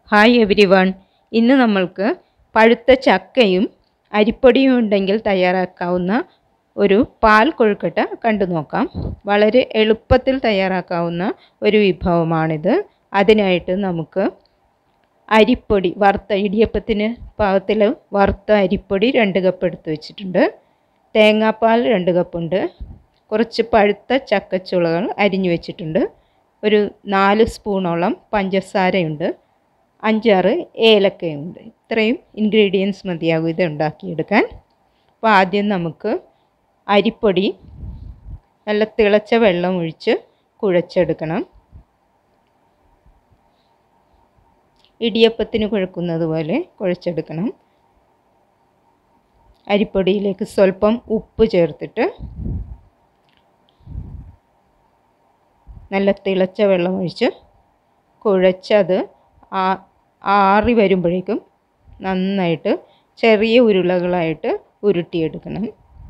hi every one ഇന്ന് നമ്മൾക്ക് പഴുത്ത ചക്കയും അരിപ്പൊടിയും ഉണ്ടെങ്കിൽ തയ്യാറാക്കാവുന്ന ഒരു പാൽ കൊഴുക്കട്ട കണ്ടു നോക്കാം വളരെ എളുപ്പത്തിൽ തയ്യാറാക്കാവുന്ന ഒരു വിഭവമാണിത് അതിനായിട്ട് നമുക്ക് അരിപ്പൊടി വറുത്ത ഇടിയപ്പത്തിന് പാകത്തിൽ വറുത്ത അരിപ്പൊടി രണ്ട് കപ്പ് എടുത്ത് വെച്ചിട്ടുണ്ട് തേങ്ങാപ്പാൽ രണ്ട് കപ്പുണ്ട് കുറച്ച് പഴുത്ത ചക്കച്ചുളകൾ അരിഞ്ഞു വെച്ചിട്ടുണ്ട് ഒരു നാല് സ്പൂണോളം പഞ്ചസാരയുണ്ട് അഞ്ചാറ് ഏലക്കയുണ്ട് ഇത്രയും ഇൻഗ്രീഡിയൻസ് മതിയാകും ഇത് ഉണ്ടാക്കിയെടുക്കാൻ അപ്പോൾ ആദ്യം നമുക്ക് അരിപ്പൊടി നല്ല തിളച്ച വെള്ളം ഒഴിച്ച് കുഴച്ചെടുക്കണം ഇടിയപ്പത്തിന് കുഴക്കുന്നത് പോലെ കുഴച്ചെടുക്കണം അരിപ്പൊടിയിലേക്ക് സ്വല്പം ഉപ്പ് ചേർത്തിട്ട് നല്ല തിളച്ച വെള്ളം ഒഴിച്ച് കുഴച്ചത് ആ ആറി വരുമ്പോഴേക്കും നന്നായിട്ട് ചെറിയ ഉരുളകളായിട്ട് ഉരുട്ടിയെടുക്കണം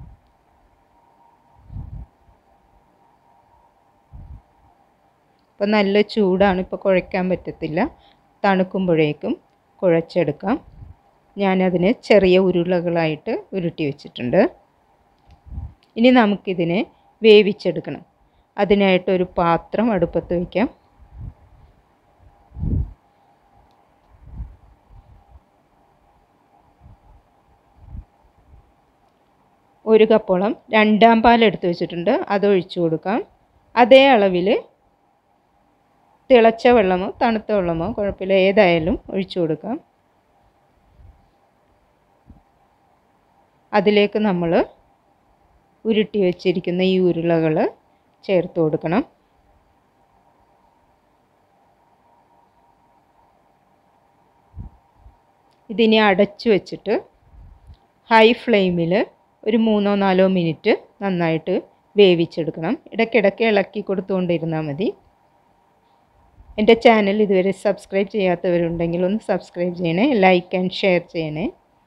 ഇപ്പോൾ നല്ല ചൂടാണ് ഇപ്പോൾ കുഴയ്ക്കാൻ പറ്റത്തില്ല തണുക്കുമ്പോഴേക്കും കുഴച്ചെടുക്കാം ഞാനതിനെ ചെറിയ ഉരുളകളായിട്ട് ഉരുട്ടി വെച്ചിട്ടുണ്ട് ഇനി നമുക്കിതിനെ വേവിച്ചെടുക്കണം അതിനായിട്ടൊരു പാത്രം അടുപ്പത്ത് വയ്ക്കാം ഒരു കപ്പോളം രണ്ടാം പാൽ എടുത്ത് വെച്ചിട്ടുണ്ട് അത് ഒഴിച്ചു കൊടുക്കാം അതേ അളവിൽ തിളച്ച വെള്ളമോ തണുത്ത വെള്ളമോ കുഴപ്പമില്ല ഏതായാലും ഒഴിച്ചു കൊടുക്കാം അതിലേക്ക് നമ്മൾ ഉരുട്ടി വെച്ചിരിക്കുന്ന ഈ ഉരുളകൾ ചേർത്ത് കൊടുക്കണം ഇതിനെ അടച്ചു വെച്ചിട്ട് ഹൈ ഫ്ലെയിമിൽ ഒരു മൂന്നോ നാലോ മിനിറ്റ് നന്നായിട്ട് വേവിച്ചെടുക്കണം ഇടയ്ക്കിടയ്ക്ക് ഇളക്കി കൊടുത്തുകൊണ്ടിരുന്നാൽ മതി എൻ്റെ ചാനൽ ഇതുവരെ സബ്സ്ക്രൈബ് ചെയ്യാത്തവരുണ്ടെങ്കിൽ ഒന്ന് സബ്സ്ക്രൈബ് ചെയ്യണേ ലൈക്ക് ആൻഡ് ഷെയർ ചെയ്യണേ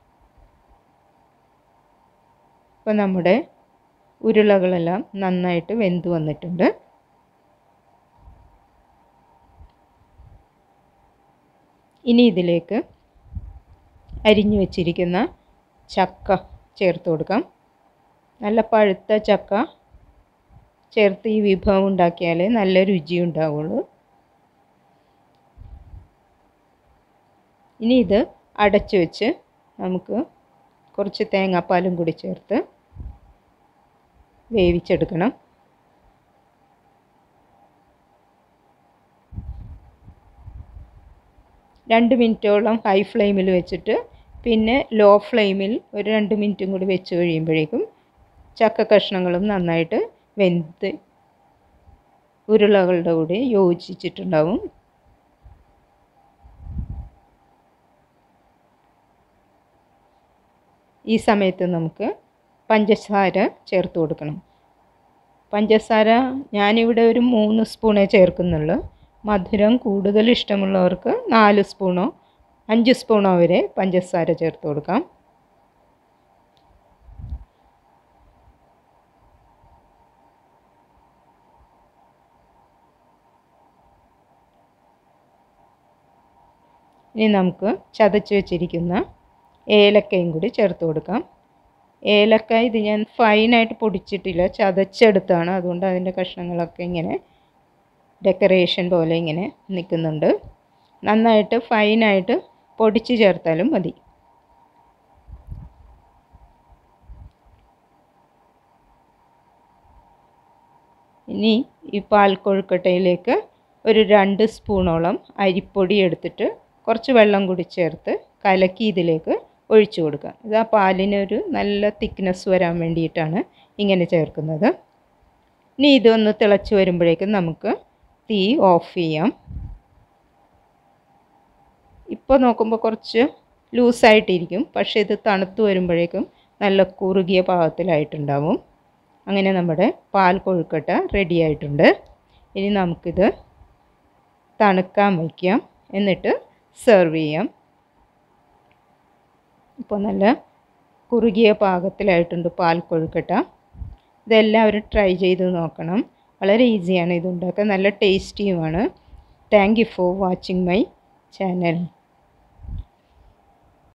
അപ്പോൾ നമ്മുടെ ഉരുളകളെല്ലാം നന്നായിട്ട് വെന്ത് വന്നിട്ടുണ്ട് ഇനി ഇതിലേക്ക് അരിഞ്ഞു വച്ചിരിക്കുന്ന ചക്ക ചേർത്ത് കൊടുക്കാം നല്ല പഴുത്ത ചക്ക ചേർത്ത് ഈ വിഭവം ഉണ്ടാക്കിയാൽ നല്ല രുചി ഉണ്ടാവുള്ളൂ ഇനി ഇത് അടച്ചു വെച്ച് നമുക്ക് കുറച്ച് തേങ്ങാപ്പാലും കൂടി ചേർത്ത് വേവിച്ചെടുക്കണം രണ്ട് മിനിറ്റോളം ഹൈ ഫ്ലെയിമിൽ വെച്ചിട്ട് പിന്നെ ലോ ഫ്ലെയിമിൽ ഒരു രണ്ട് മിനിറ്റും കൂടി വെച്ച് കഴിയുമ്പോഴേക്കും ചക്ക കഷ്ണങ്ങളും നന്നായിട്ട് വെന്ത് ഉരുളകളുടെ കൂടെ യോജിച്ചിട്ടുണ്ടാവും ഈ സമയത്ത് നമുക്ക് പഞ്ചസാര ചേർത്ത് കൊടുക്കണം പഞ്ചസാര ഞാനിവിടെ ഒരു മൂന്ന് സ്പൂണേ ചേർക്കുന്നുള്ളൂ മധുരം കൂടുതൽ ഇഷ്ടമുള്ളവർക്ക് നാല് സ്പൂണോ അഞ്ച് സ്പൂണോ വരെ പഞ്ചസാര ചേർത്ത് കൊടുക്കാം ഇനി നമുക്ക് ചതച്ച് വെച്ചിരിക്കുന്ന ഏലക്കയും കൂടി ചേർത്ത് കൊടുക്കാം ഏലക്ക ഇത് ഞാൻ ഫൈനായിട്ട് പൊടിച്ചിട്ടില്ല ചതച്ചെടുത്താണ് അതുകൊണ്ട് അതിൻ്റെ കഷ്ണങ്ങളൊക്കെ ഇങ്ങനെ ഡെക്കറേഷൻ പോലെ ഇങ്ങനെ നിൽക്കുന്നുണ്ട് നന്നായിട്ട് ഫൈനായിട്ട് പൊടിച്ച് ചേർത്താലും മതി ഇനി ഈ പാൽ കൊഴുക്കട്ടയിലേക്ക് ഒരു രണ്ട് സ്പൂണോളം അരിപ്പൊടി എടുത്തിട്ട് കുറച്ച് വെള്ളം കൂടി ചേർത്ത് കലക്കി ഇതിലേക്ക് ഒഴിച്ചു കൊടുക്കുക ഇത് ആ പാലിനൊരു നല്ല തിക്നെസ് വരാൻ വേണ്ടിയിട്ടാണ് ഇങ്ങനെ ചേർക്കുന്നത് ഇനി ഇതൊന്ന് തിളച്ച് വരുമ്പോഴേക്കും നമുക്ക് തീ ഓഫ് ചെയ്യാം ഇപ്പോൾ നോക്കുമ്പോൾ കുറച്ച് ലൂസായിട്ടിരിക്കും പക്ഷേ ഇത് തണുത്ത് വരുമ്പോഴേക്കും നല്ല കുറുകിയ പാകത്തിലായിട്ടുണ്ടാവും അങ്ങനെ നമ്മുടെ പാൽ കൊഴുക്കട്ട റെഡി ആയിട്ടുണ്ട് ഇനി നമുക്കിത് തണുക്കാൻ വയ്ക്കാം എന്നിട്ട് സെർവ് ചെയ്യാം ഇപ്പോൾ നല്ല കുറുകിയ പാകത്തിലായിട്ടുണ്ട് പാൽ കൊഴുക്കട്ട ഇതെല്ലാവരും ട്രൈ ചെയ്ത് നോക്കണം വളരെ ഈസിയാണ് ഇത് ഉണ്ടാക്കാൻ നല്ല ടേസ്റ്റിയുമാണ് thank you for watching my channel